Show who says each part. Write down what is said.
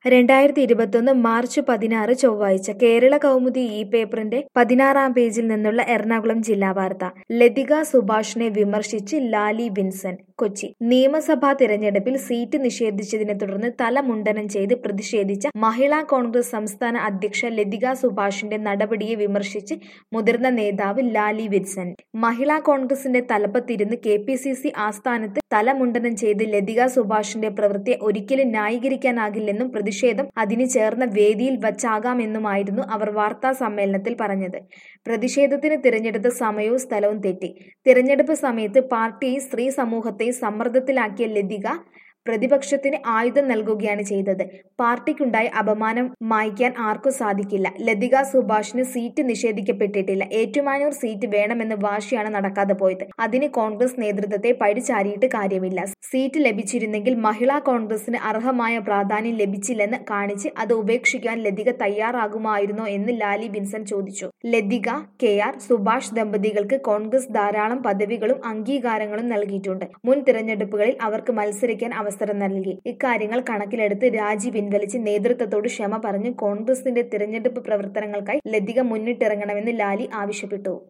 Speaker 1: രണ്ടായിരത്തി ഇരുപത്തൊന്ന് മാർച്ച് പതിനാറ് ചൊവ്വാഴ്ച കേരള കൗമുദി ഈ പേപ്പറിന്റെ പതിനാറാം പേജിൽ നിന്നുള്ള എറണാകുളം ജില്ലാ വാർത്ത ലതിക സുഭാഷിനെ വിമർശിച്ച് ലാലി വിൻസൻ കൊച്ചി നിയമസഭാ തിരഞ്ഞെടുപ്പിൽ സീറ്റ് നിഷേധിച്ചതിനെ തുടർന്ന് തലമുണ്ടനം ചെയ്ത് പ്രതിഷേധിച്ച മഹിളാ കോൺഗ്രസ് സംസ്ഥാന അധ്യക്ഷ ലതിക സുഭാഷിന്റെ നടപടിയെ വിമർശിച്ച് മുതിർന്ന നേതാവ് ലാലി വിൻസൻ മഹിളാ കോൺഗ്രസിന്റെ തലപ്പത്തിരുന്ന് കെ പി സി സി ആസ്ഥാനത്ത് തലമുണ്ടനം ചെയ്ത് ലതിക സുഭാഷിന്റെ പ്രവൃത്തിയെ ഒരിക്കലും ന്യായീകരിക്കാനാകില്ലെന്നും പ്രതിഷേധം അതിന് ചേർന്ന വേദിയിൽ വച്ചാകാമെന്നുമായിരുന്നു അവർ വാർത്താ സമ്മേളനത്തിൽ പറഞ്ഞത് പ്രതിഷേധത്തിന് തിരഞ്ഞെടുത്ത സമയവും സ്ഥലവും തെറ്റി തിരഞ്ഞെടുപ്പ് സമയത്ത് പാർട്ടിയെ സ്ത്രീ സമൂഹത്തെ സമ്മർദ്ദത്തിലാക്കിയ ലതിക പ്രതിപക്ഷത്തിന് ആയുധം നൽകുകയാണ് ചെയ്തത് പാർട്ടിക്കുണ്ടായ അപമാനം മായ്ക്കാൻ ആർക്കും സാധിക്കില്ല ലതിക സുഭാഷിന് സീറ്റ് നിഷേധിക്കപ്പെട്ടിട്ടില്ല ഏറ്റുമാനൂർ സീറ്റ് വേണമെന്ന് വാശിയാണ് നടക്കാതെ പോയത് അതിന് കോൺഗ്രസ് നേതൃത്വത്തെ പഴിചാരിയിട്ട് കാര്യമില്ല സീറ്റ് ലഭിച്ചിരുന്നെങ്കിൽ മഹിളാ കോൺഗ്രസിന് അർഹമായ പ്രാധാന്യം ലഭിച്ചില്ലെന്ന് കാണിച്ച് അത് ഉപേക്ഷിക്കാൻ ലതിക തയ്യാറാകുമായിരുന്നോ എന്ന് ലാലി ബിൻസൺ ചോദിച്ചു ലതിക കെ ആർ സുഭാഷ് ദമ്പതികൾക്ക് കോൺഗ്രസ് ധാരാളം പദവികളും അംഗീകാരങ്ങളും നൽകിയിട്ടുണ്ട് മുൻ തിരഞ്ഞെടുപ്പുകളിൽ അവർക്ക് മത്സരിക്കാൻ അവസരം നൽകി ഇക്കാര്യങ്ങൾ കണക്കിലെടുത്ത് രാജി പിൻവലിച്ച് നേതൃത്വത്തോട് ക്ഷമ പറഞ്ഞ് കോൺഗ്രസിന്റെ തിരഞ്ഞെടുപ്പ് പ്രവർത്തനങ്ങൾക്കായി ലതിക മുന്നിട്ടിറങ്ങണമെന്ന് ലാലി ആവശ്യപ്പെട്ടു